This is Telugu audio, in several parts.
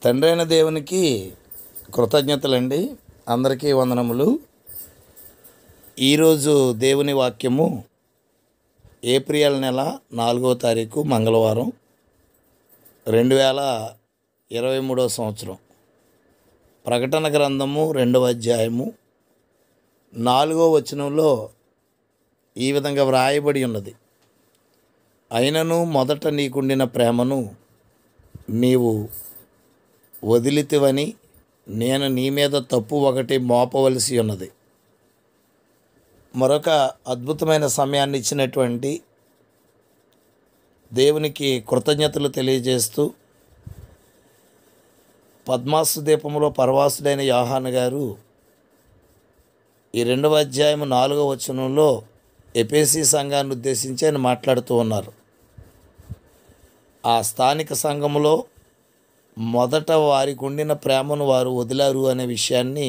తండ్రి అయిన దేవునికి కృతజ్ఞతలండి అందరికీ వందనములు ఈరోజు దేవుని వాక్యము ఏప్రిల్ నెల నాలుగో తారీఖు మంగళవారం రెండు వేల ఇరవై మూడవ సంవత్సరం ప్రకటన గ్రంథము రెండవ అధ్యాయము నాలుగో వచనంలో ఈ విధంగా వ్రాయబడి ఉన్నది అయినను మొదట నీకుండిన ప్రేమను నీవు వదిలితివని నేను నీ మీద తప్పు ఒకటి మోపవలసి ఉన్నది మరొక అద్భుతమైన సమయాన్ని ఇచ్చినటువంటి దేవునికి కృతజ్ఞతలు తెలియజేస్తూ పద్మాసు దీపంలో పరవాసుడైన యోహాన్ గారు ఈ రెండవ అధ్యాయం నాలుగవ వచనంలో ఎపేసి సంఘాన్ని ఉద్దేశించి ఆయన మాట్లాడుతూ ఉన్నారు ఆ స్థానిక సంఘములో మొదట వారికి ఉండిన ప్రేమను వారు వదిలారు అనే విషయాన్ని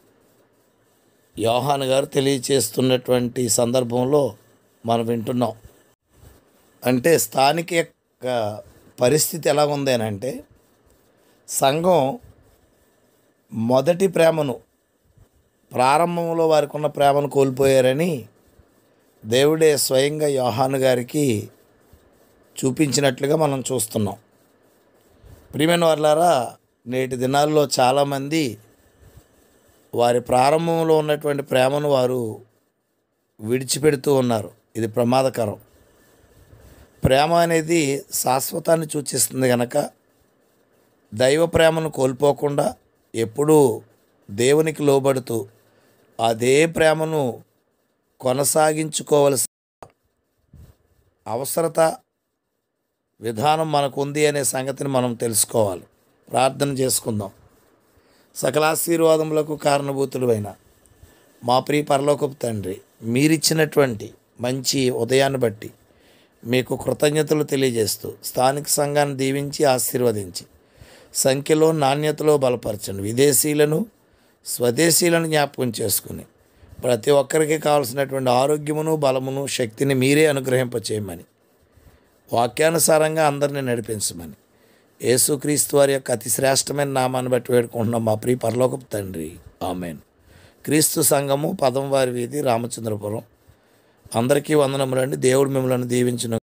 యోహాన్ గారు తెలియచేస్తున్నటువంటి సందర్భంలో మనం వింటున్నాం అంటే స్థానిక యొక్క పరిస్థితి ఎలా ఉంది అని అంటే సంఘం మొదటి ప్రేమను ప్రారంభంలో వారికి ఉన్న ప్రేమను కోల్పోయారని దేవుడే స్వయంగా యోహాను గారికి చూపించినట్లుగా మనం చూస్తున్నాం ప్రియమైన వాళ్ళారా నేటి దినాల్లో చాలామంది వారి ప్రారంభంలో ఉన్నటువంటి ప్రేమను వారు విడిచిపెడుతూ ఉన్నారు ఇది ప్రమాదకరం ప్రేమ అనేది శాశ్వతాన్ని సూచిస్తుంది కనుక దైవ ప్రేమను కోల్పోకుండా ఎప్పుడూ దేవునికి లోబడుతూ అదే ప్రేమను కొనసాగించుకోవలసిన అవసరత విధానం మనకు ఉంది అనే సంగతిని మనం తెలుసుకోవాలి ప్రార్థన చేసుకుందాం సకలాశీర్వాదములకు కారణభూతులైన మా ప్రియ పరలోకపు తండ్రి మీరిచ్చినటువంటి మంచి ఉదయాన్ని బట్టి మీకు కృతజ్ఞతలు తెలియజేస్తూ స్థానిక సంఘాన్ని దీవించి ఆశీర్వదించి సంఖ్యలో నాణ్యతలో బలపరచండి విదేశీయులను స్వదేశీయులను జ్ఞాపకం చేసుకుని ప్రతి ఒక్కరికి కావాల్సినటువంటి ఆరోగ్యమును బలమును శక్తిని మీరే అనుగ్రహింపచేయమని వాక్యానుసారంగా అందరినీ నడిపించమని యేసుక్రీస్తు వారి యొక్క అతి శ్రేష్టమైన నామాన్ని బట్టి వేడుకుంటున్నాం మా ప్రియ పరలోకపు తండ్రి ఆమెన్ క్రీస్తు సంఘము పదం వారి వీధి రామచంద్రపురం అందరికీ వందనములండి దేవుడు మిమ్మల్ని దీవించిన